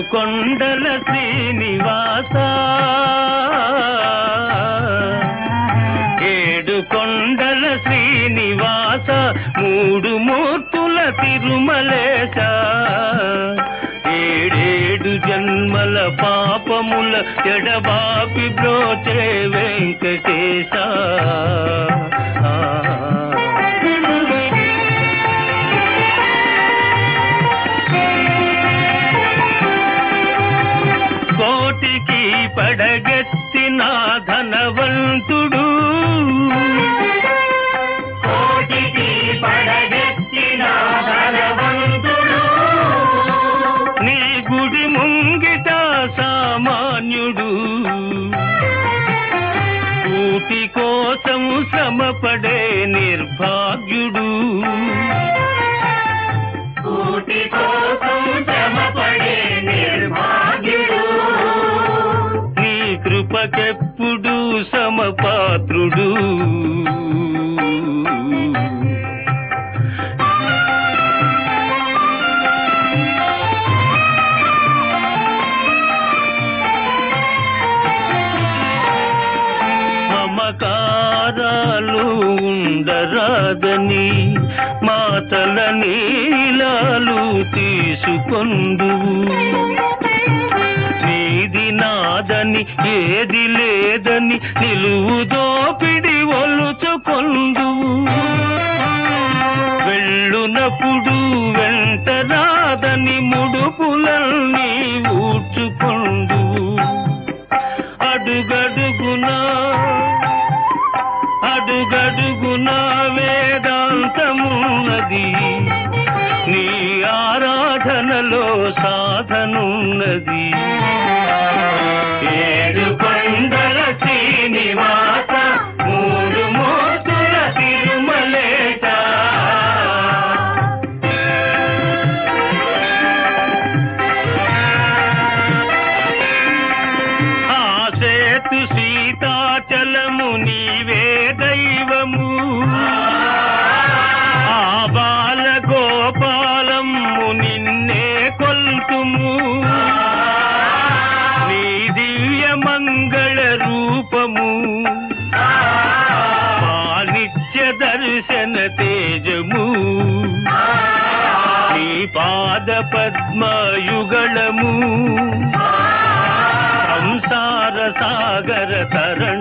కొండల శ్రీనివాస ఏడు కొండల శ్రీనివాస మూడు మూర్తుల తిరుమలేశ ఏడేడు జన్మల పాపముల ఎడబాపి బ్రోచే వెంకటేశ కోటికి పడగెత్తిన ధనవంతుడు కోటికి పడగెత్తిన ధనవంతుడు నీ గుడి ముంగిట సామాన్యుడు కూటి కోసం శ్రమపడే నిర్భాగ్యుడు కోటి కోసం శ్రమపడే నిర్భాగ్యుడు నీ కృపకెప్పుడు సమపాత్రుడు మమకారాలు ఉండరాదని మాతల నీలాలు తీసుకొందువు నీది నాదని ఏది లేదని నిలువు దోపిడి ఒలుచుకొందువు వెళ్ళునప్పుడు వెంట రాదని ముడుపులన్నీ ఊడ్చుకొందు అడుగడుగునా అడుగడుగునా వేదాంతమున్నది నీ ఆరాధనలో సాధనున్నది ఏడు కొండల శ్రీనివాస మూడు మూర్తుల తిరుమలేట ఆ సేతు సీతాచలము నీవే దైవము ఆ బాల గోపాలము నిన్నే కొల్తుము నీ దివ్య మంగళ రూపము మా నిత్య దర్శన తేజము నీ పాద పద్మయుగళము సంసార సాగర తరణము